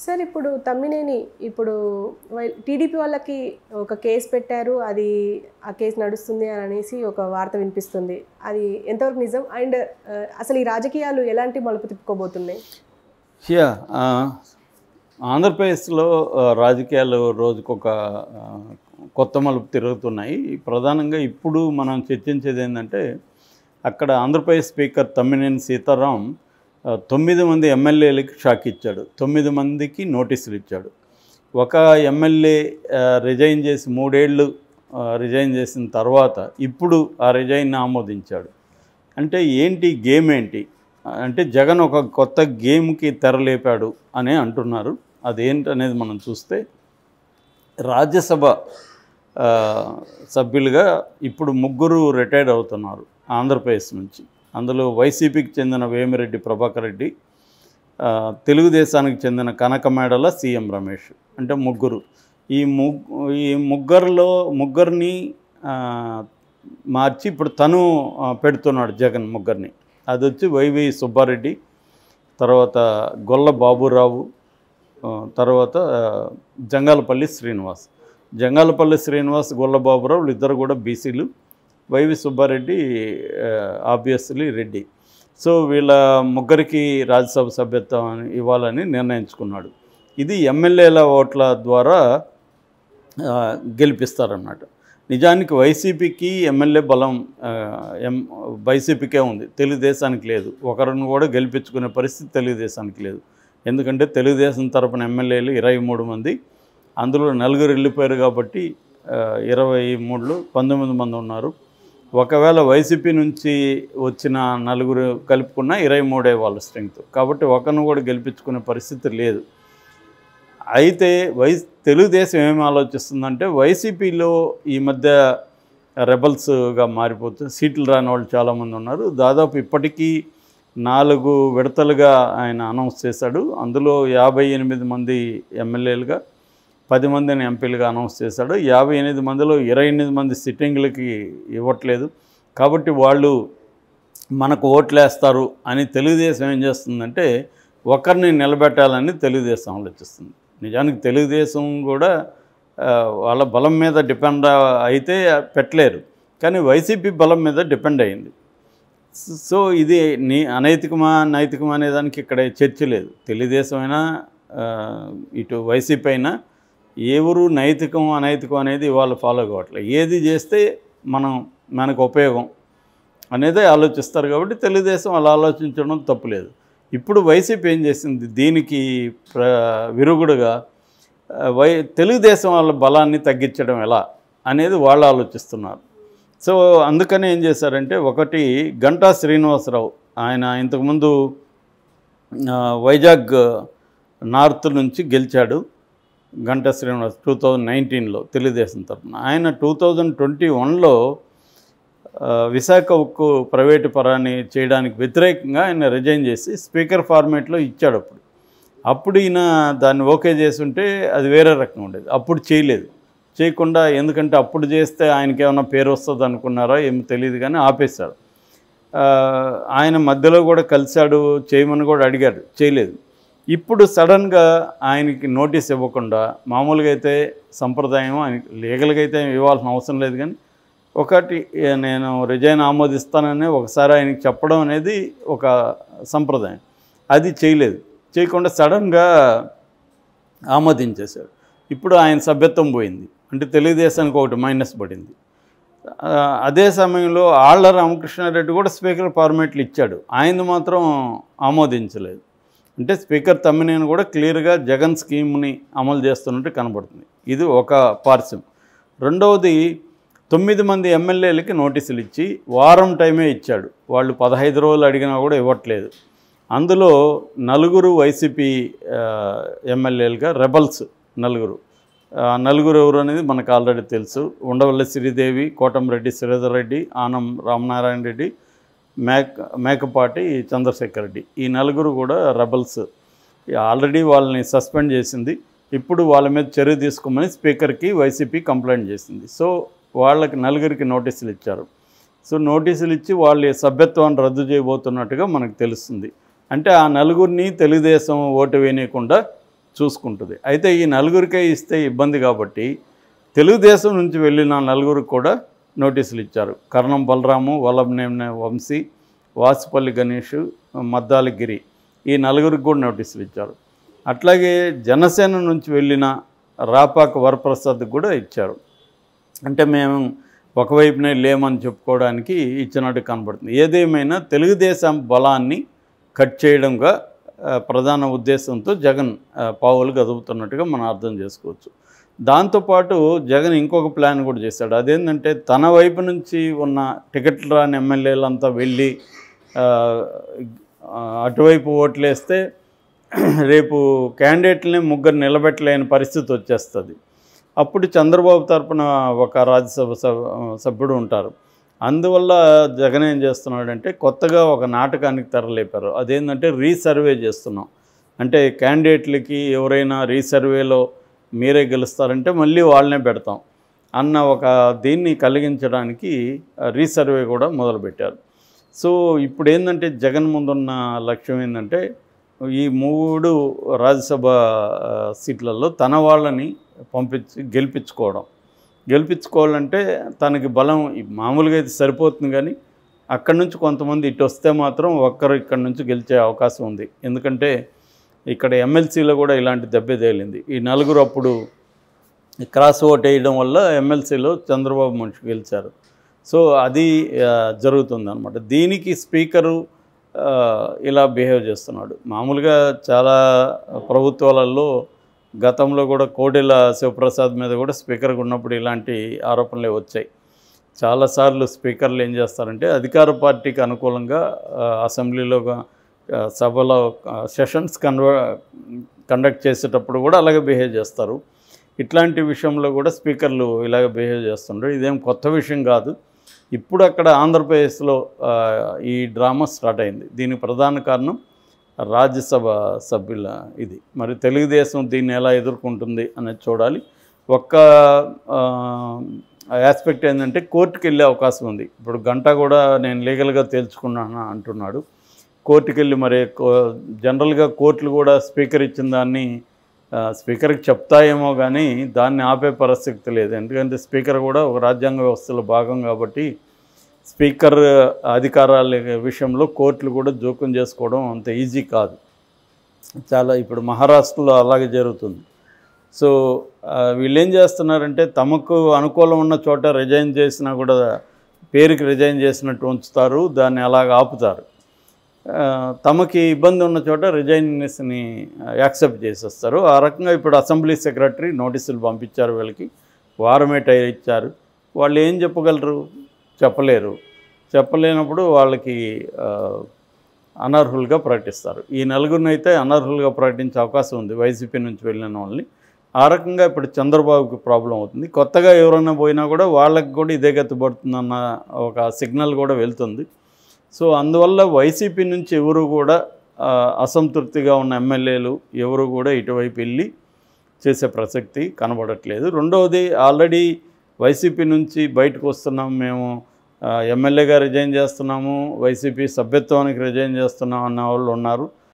sir ఇప్పుడు తమ్మినేని ఇప్పుడు TDP వాళ్ళకి ఒక కేసు పెట్టారు అది ఆ కేసు నడుస్తుంది అని అనేసి ఒక వార్త వినిపిస్తుంది అది ఎంతవరకు నిజం అండ్ అసలు ఈ రాజకీయాలు ఎలాంటి మలుపు తిప్పుకోబోతున్నాయి యా ఆ, ఆంధ్రప్రదేశ్లో ఆ, రాజకీయాలు రోజుకొక ఆ, కొత్త మలుపు తిరుగుతున్నాయి ప్రధానంగా ఇప్పుడు మనం చర్చించేది ఏంటంటే అక్కడ ఆంధ్రప్రదేశ్ స్పీకర్ తమ్మినేని సీతారాం ఆ, తొమ్మిది మంది ఎమ్మెల్యేలకి షాక్ ఇచ్చాడు తొమ్మిది మందికి నోటీసులు ఇచ్చాడు ఒక ఎమ్మెల్యే ఆ, రిజైన్ చేసి మూడేళ్ళు ఆ, రిజైన్ చేసిన తర్వాత ఇప్పుడు ఆ రిజైన్ ఆమోదించాడు అంటే ఏంటి గేమ్ ఏంటి అంటే జగన్ ఒక కొత్త గేమ్కి తెరలేపాడు అని అంటున్నారు అదేంటనేది మనం చూస్తే రాజ్యసభ ఆ, సభ్యులుగా ఇప్పుడు ముగ్గురు రిటైర్డ్ అవుతున్నారు ఆంధ్రప్రదేశ్ నుంచి అందులో వైసీపీకి చెందిన వేమిరెడ్డి ప్రభాకర్ రెడ్డి ఆ, తెలుగుదేశానికి చెందిన కనకమేడల సీఎం రమేష్ అంటే ముగ్గురు ఈ ముగ్ ఈ ముగ్గురులో ముగ్గురిని ఆ, మార్చి ఇప్పుడు తను ఆ, పెడుతున్నాడు జగన్ ముగ్గురిని అది వచ్చి వైవి సుబ్బారెడ్డి తర్వాత గొల్ల బాబురావు ఆ, తర్వాత ఆ, జంగాలపల్లి శ్రీనివాస్ జంగాలపల్లి శ్రీనివాస్ గొల్ల బాబురావు ఇద్దరు కూడా బీసీలు YV Subbareddy obviously Reddy so వీళ్ళ ముగ్గురికి రాజ్యసభ సభ్యత్వం అని ఇవ్వాలని నిర్ణయించుకున్నాడు ఇది ఎమ్మెల్యేల ఓట్ల ద్వారా ఆ, గెలిపిస్తారన్నమాట నిజానికి వైసీపీకి ఎమ్మెల్యే బలం ఆ, ఎం వైసీపీకే ఉంది తెలుగుదేశానికి లేదు ఒకరిని కూడా గెలిపించుకునే పరిస్థితి తెలుగుదేశానికి లేదు ఎందుకంటే తెలుగుదేశం తరపున ఎమ్మెల్యేలు ఇరవై మూడు మంది అందులో నలుగురు వెళ్ళిపోయారు కాబట్టి ఆ, ఇరవై మూడులో పంతొమ్మిది మంది ఉన్నారు ఒకవేళ వైసీపీ నుంచి వచ్చిన నలుగురు కలుపుకున్న ఇరవై మూడే వాళ్ళ స్ట్రెంగ్త్ కాబట్టి ఒకరిని కూడా గెలిపించుకునే పరిస్థితి లేదు అయితే వై తెలుగుదేశం ఏం ఆలోచిస్తుందంటే వైసీపీలో ఈ మధ్య రెబల్స్గా మారిపోతుంది సీట్లు రాని వాళ్ళు చాలామంది ఉన్నారు దాదాపు ఇప్పటికీ నాలుగు విడతలుగా ఆయన అనౌన్స్ చేశాడు అందులో యాభై ఎనిమిది మంది ఎమ్మెల్యేలుగా పది మందిని ఎంపీలుగా అనౌన్స్ చేశాడు యాభై ఎనిమిది మందిలో ఇరవై ఎనిమిది మంది సిట్టింగ్లకి ఇవ్వట్లేదు కాబట్టి వాళ్ళు మనకు ఓట్లేస్తారు అని తెలుగుదేశం ఏం చేస్తుందంటే ఒకరిని నిలబెట్టాలని తెలుగుదేశం ఆలోచిస్తుంది నిజానికి తెలుగుదేశం కూడా ఆ, వాళ్ళ బలం మీద డిపెండ్ అయితే పెట్టలేరు కానీ వైసీపీ బలం మీద డిపెండ్ అయింది సో ఇది నీ అనైతికమా నైతికమా అనే దానికి ఇక్కడ చర్చ లేదు తెలుగుదేశం అయినా ఆ, ఇటు వైసీపీ అయినా ఎవరు నైతికం అనైతికం అనేది వాళ్ళు ఫాలో కావట్లేదు ఏది చేస్తే మనం మనకు ఉపయోగం అనేది ఆలోచిస్తారు కాబట్టి తెలుగుదేశం అలా ఆలోచించడం తప్పులేదు ఇప్పుడు వైసీపీ ఏం చేసింది దీనికి ప్ర విరుగుడుగా ఆ, వై తెలుగుదేశం వాళ్ళ బలాన్ని తగ్గించడం ఎలా అనేది వాళ్ళు ఆలోచిస్తున్నారు సో అందుకని ఏం చేశారంటే ఒకటి గంటా శ్రీనివాసరావు ఆయన ఇంతకుముందు ఆ, వైజాగ్ నార్త్ నుంచి గెలిచాడు గంటా శ్రీనివాస్ టూ థౌజండ్ నైన్టీన్లో తెలుగుదేశం తరఫున ఆయన టూ థౌజండ్ ట్వంటీ వన్లో విశాఖ ఉక్కు ప్రైవేటు పరాన్ని చేయడానికి వ్యతిరేకంగా ఆయన రిజైన్ చేసి స్పీకర్ ఫార్మేట్లో ఇచ్చాడు అప్పుడు అప్పుడు ఈయన దాన్ని ఓకే చేసి ఉంటే అది వేరే రకంగా ఉండేది అప్పుడు చేయలేదు చేయకుండా ఎందుకంటే అప్పుడు చేస్తే ఆయనకి ఏమైనా పేరు వస్తుంది అనుకున్నారో ఏమో తెలియదు కానీ ఆపేశాడు ఆ, ఆయన మధ్యలో కూడా కలిశాడు చేయమని కూడా అడిగాడు చేయలేదు ఇప్పుడు సడన్గా ఆయనకి నోటీస్ ఇవ్వకుండా మామూలుగా అయితే సంప్రదాయం ఆయనకి లీగల్గా అయితే ఇవ్వాల్సిన అవసరం లేదు కానీ ఒకటి ఏ, నేను రిజైన్ ఆమోదిస్తానని ఒకసారి ఆయనకి చెప్పడం అనేది ఒక సంప్రదాయం అది చేయలేదు చేయకుండా సడన్గా ఆమోదించేశాడు ఇప్పుడు ఆయన సభ్యత్వం పోయింది అంటే తెలుగుదేశానికి ఒకటి మైనస్ పడింది ఆ, అదే సమయంలో ఆళ్ల రామకృష్ణారెడ్డి కూడా స్పీకర్ ఫార్మేట్లు ఇచ్చాడు ఆయన మాత్రం ఆమోదించలేదు అంటే స్పీకర్ తమ్మినేని కూడా క్లియర్గా జగన్ స్కీమ్ని అమలు చేస్తున్నట్టు కనబడుతుంది ఇది ఒక పార్శ్వం రెండవది తొమ్మిది మంది ఎమ్మెల్యేలకి నోటీసులు ఇచ్చి వారం టైమే ఇచ్చాడు వాళ్ళు పదహైదు రోజులు అడిగినా కూడా ఇవ్వట్లేదు అందులో నలుగురు వైసీపీ ఆ, ఎమ్మెల్యేలుగా రెబల్స్ నలుగురు ఆ, నలుగురు ఎవరు అనేది మనకు ఆల్రెడీ తెలుసు ఉండవల్లి శ్రీదేవి కోటంరెడ్డి శ్రీధర్ రెడ్డి ఆనం రామనారాయణ రెడ్డి మేక మేకపాటి చంద్రశేఖర్ రెడ్డి ఈ నలుగురు కూడా రెబల్స్ ఆల్రెడీ వాళ్ళని సస్పెండ్ చేసింది ఇప్పుడు వాళ్ళ మీద చర్య తీసుకోమని స్పీకర్కి వైసీపీ కంప్లైంట్ చేసింది సో వాళ్ళకి నలుగురికి నోటీసులు ఇచ్చారు సో నోటీసులు ఇచ్చి వాళ్ళ సభ్యత్వాన్ని రద్దు చేయబోతున్నట్టుగా మనకు తెలుస్తుంది అంటే ఆ నలుగురిని తెలుగుదేశం ఓటు వేయనీయకుండా చూసుకుంటుంది అయితే ఈ నలుగురికే ఇస్తే ఇబ్బంది కాబట్టి తెలుగుదేశం నుంచి వెళ్ళిన నలుగురికి కూడా నోటీసులు ఇచ్చారు కర్ణం బలరాము వల్లభనేని వంశీ వాసుపల్లి గణేష్ మద్దాలి గిరి ఈ నలుగురికి కూడా నోటీసులు ఇచ్చారు అట్లాగే జనసేన నుంచి వెళ్ళిన రాపాక వరప్రసాద్ కూడా ఇచ్చారు అంటే మేము ఒకవైపునే లేమని చెప్పుకోవడానికి ఇచ్చినట్టు కనబడుతుంది ఏదేమైనా తెలుగుదేశం బలాన్ని కట్ చేయడంగా ఆ, ప్రధాన ఉద్దేశంతో జగన్ ఆ, పావులు గదుపుతున్నట్టుగా మనం అర్థం చేసుకోవచ్చు దాంతోపాటు జగన్ ఇంకొక ప్లాన్ కూడా చేశాడు అదేంటంటే తన వైపు నుంచి ఉన్న టికెట్లు రాని ఎమ్మెల్యేలంతా వెళ్ళి ఆ, ఆ, అటువైపు ఓట్లేస్తే రేపు క్యాండిడేట్ని ముగ్గురు నిలబెట్టలేని పరిస్థితి వచ్చేస్తుంది అప్పుడు చంద్రబాబు తరపున ఒక రాజ్యసభ సభ- సభ్యుడు ఉంటారు అందువల్ల జగన్ ఏం చేస్తున్నాడంటే కొత్తగా ఒక నాటకానికి తెరలేపారు అదేంటంటే రీసర్వే చేస్తున్నాం అంటే క్యాండిడేట్లకి ఎవరైనా రీసర్వేలో మీరే గెలుస్తారంటే మళ్ళీ వాళ్ళనే పెడతాం అన్న ఒక దీన్ని కలిగించడానికి ఆ, రీసర్వే కూడా మొదలుపెట్టారు సో ఇప్పుడు ఏంటంటే జగన్ ముందున్న లక్ష్యం ఏంటంటే ఈ మూడు రాజ్యసభ ఆ, సీట్లలో తన వాళ్ళని పంపించి గెలిపించుకోవడం గెలిపించుకోవాలంటే తనకి బలం ఈ మామూలుగా అయితే సరిపోతుంది కానీ అక్కడి నుంచి కొంతమంది ఇటు వస్తే మాత్రం ఒక్కరు ఇక్కడి నుంచి గెలిచే అవకాశం ఉంది ఎందుకంటే ఇక్కడ ఎమ్మెల్సీలో కూడా ఇలాంటి దెబ్బే తేలింది ఈ నలుగురు అప్పుడు క్రాస్ ఓట్ వేయడం వల్ల ఎమ్మెల్సీలో చంద్రబాబు మనిషి గెలిచారు సో అది జరుగుతుంది అనమాట దీనికి స్పీకరు ఆ, ఇలా బిహేవ్ చేస్తున్నాడు మామూలుగా చాలా ప్రభుత్వాలలో గతంలో కూడా కోడెల శివప్రసాద్ మీద కూడా స్పీకర్గా ఉన్నప్పుడు ఇలాంటి ఆరోపణలే వచ్చాయి చాలాసార్లు స్పీకర్లు ఏం చేస్తారంటే అధికార పార్టీకి అనుకూలంగా ఆ, అసెంబ్లీలో గా- ఆ, సభలో ఆ, సెషన్స్ కన్వ కండక్ట్ చేసేటప్పుడు కూడా అలాగే బిహేవ్ చేస్తారు ఇట్లాంటి విషయంలో కూడా స్పీకర్లు ఇలాగ బిహేవ్ చేస్తుంటారు ఇదేం కొత్త విషయం కాదు ఇప్పుడు అక్కడ ఆంధ్రప్రదేశ్లో ఆ, ఈ డ్రామా స్టార్ట్ అయింది దీనికి ప్రధాన కారణం రాజ్యసభ సభ్యుల ఇది మరి తెలుగుదేశం దీన్ని ఎలా ఎదుర్కొంటుంది అనేది చూడాలి ఒక్క ఆస్పెక్ట్ ఏంటంటే కోర్టుకి వెళ్ళే అవకాశం ఉంది ఇప్పుడు గంట కూడా నేను లీగల్గా తేల్చుకున్నాను అంటున్నాడు కోర్టుకి వెళ్ళి మరి కో- జనరల్గా కోర్టులు కూడా స్పీకర్ ఇచ్చిన దాన్ని ఆ, స్పీకర్కి చెప్తాయేమో కానీ దాన్ని ఆపే పరిస్థితి లేదు ఎందుకంటే స్పీకర్ కూడా ఒక రాజ్యాంగ వ్యవస్థలో భాగం కాబట్టి స్పీకర్ అధికారాల విషయంలో కోర్టులు కూడా జోక్యం చేసుకోవడం అంత ఈజీ కాదు చాలా ఇప్పుడు మహారాష్ట్రలో అలాగే జరుగుతుంది సో ఆ, వీళ్ళు ఏం చేస్తున్నారంటే తమకు అనుకూలం ఉన్న చోట రిజైన్ చేసినా కూడా పేరుకి రిజైన్ చేసినట్టు ఉంచుతారు దాన్ని అలాగ ఆపుతారు ఆ, తమకి ఇబ్బంది ఉన్న చోట రిజైన్స్ని యాక్సెప్ట్ చేసేస్తారు ఆ రకంగా ఇప్పుడు అసెంబ్లీ సెక్రటరీ నోటీసులు పంపించారు వీళ్ళకి వారమే టైం ఇచ్చారు వాళ్ళు ఏం చెప్పగలరు చెప్పలేరు చెప్పలేనప్పుడు వాళ్ళకి ఆ, అనర్హులుగా ప్రకటిస్తారు ఈ నలుగురిని అయితే అనర్హులుగా ప్రకటించే అవకాశం ఉంది వైసీపీ నుంచి వెళ్ళిన వాళ్ళని ఆ రకంగా ఇప్పుడు చంద్రబాబుకి ప్రాబ్లం అవుతుంది కొత్తగా ఎవరైనా పోయినా కూడా వాళ్ళకి కూడా ఇదే గతిపడుతుందన్న ఒక సిగ్నల్ కూడా వెళ్తుంది సో అందువల్ల వైసీపీ నుంచి ఎవరు కూడా ఆ, అసంతృప్తిగా ఉన్న ఎమ్మెల్యేలు ఎవరు కూడా ఇటువైపు వెళ్ళి చేసే ప్రసక్తి కనబడట్లేదు రెండవది ఆల్రెడీ వైసీపీ నుంచి బయటకు వస్తున్నాం మేము ఆ, ఎమ్మెల్యేగా రిజైన్ చేస్తున్నాము వైసీపీ సభ్యత్వానికి రిజైన్ చేస్తున్నాం అన్న వాళ్ళు ఉన్నారు